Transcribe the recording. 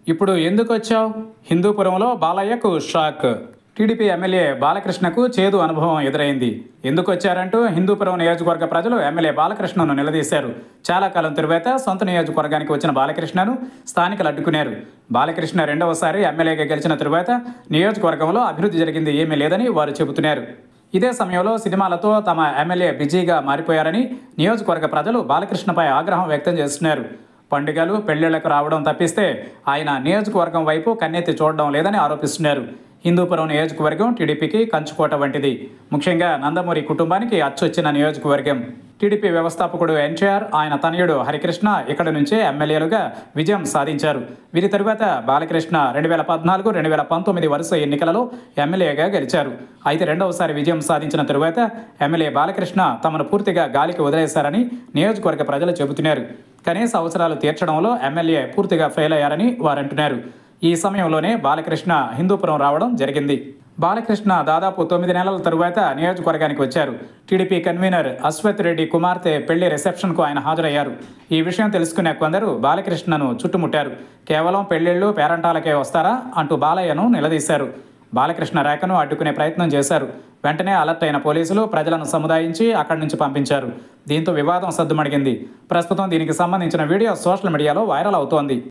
ఇప్పుడు ఎందుకు వచ్చావు హిందూపురంలో బాలయ్యకు షాక్ టీడీపీ ఎమ్మెల్యే బాలకృష్ణకు చేదు అనుభవం ఎదురైంది ఎందుకు వచ్చారంటూ హిందూపురం నియోజకవర్గ ప్రజలు ఎమ్మెల్యే బాలకృష్ణను నిలదీశారు చాలా కాలం తరువాత సొంత నియోజకవర్గానికి వచ్చిన బాలకృష్ణను స్థానికులు అడ్డుకున్నారు బాలకృష్ణ రెండవసారి ఎమ్మెల్యేగా గెలిచిన తరువాత నియోజకవర్గంలో అభివృద్ధి జరిగింది ఏమీ లేదని వారు చెబుతున్నారు ఇదే సమయంలో సినిమాలతో తమ ఎమ్మెల్యే బిజీగా మారిపోయారని నియోజకవర్గ ప్రజలు బాలకృష్ణపై ఆగ్రహం వ్యక్తం చేస్తున్నారు పండుగలు పెళ్లిళ్లకు రావడం తప్పిస్తే ఆయన నియోజకవర్గం వైపు కన్నెత్తి చూడడం లేదని ఆరోపిస్తున్నారు హిందూపురం నియోజకవర్గం టీడీపీకి కంచుకోట వంటిది ముఖ్యంగా నందమూరి కుటుంబానికి అచ్చొచ్చిన నియోజకవర్గం టీడీపీ వ్యవస్థాపకుడు ఎన్టీఆర్ ఆయన తనయుడు హరికృష్ణ ఇక్కడ నుంచే ఎమ్మెల్యేలుగా విజయం సాధించారు వీరి తరువాత బాలకృష్ణ రెండు వేల పద్నాలుగు రెండు వేల పంతొమ్మిది వరుస ఎన్నికలలో ఎమ్మెల్యేగా గెలిచారు అయితే రెండవసారి విజయం సాధించిన తరువాత ఎమ్మెల్యే బాలకృష్ణ తమను పూర్తిగా గాలికి వదిలేశారని నియోజకవర్గ ప్రజలు చెబుతున్నారు కనీస అవసరాలు తీర్చడంలో ఎమ్మెల్యే పూర్తిగా ఫెయిల్ అయ్యారని వారంటున్నారు ఈ సమయంలోనే బాలకృష్ణ హిందూపురం రావడం జరిగింది బాలకృష్ణ దాదాపు తొమ్మిది నెలల తరువాత నియోజకవర్గానికి వచ్చారు టీడీపీ కన్వీనర్ అశ్వత్ రెడ్డి కుమార్తె పెళ్లి రిసెప్షన్కు ఆయన హాజరయ్యారు ఈ విషయం తెలుసుకునే కొందరు బాలకృష్ణను చుట్టుముట్టారు కేవలం పెళ్లిళ్ళు పేరంటాలకే వస్తారా అంటూ బాలయ్యను నిలదీశారు బాలకృష్ణ రేఖను అడ్డుకునే ప్రయత్నం చేశారు వెంటనే అలర్ట్ అయిన పోలీసులు ప్రజలను సముదాయించి అక్కడి నుంచి పంపించారు దీంతో వివాదం సద్దుమణిగింది ప్రస్తుతం దీనికి సంబంధించిన వీడియో సోషల్ మీడియాలో వైరల్ అవుతోంది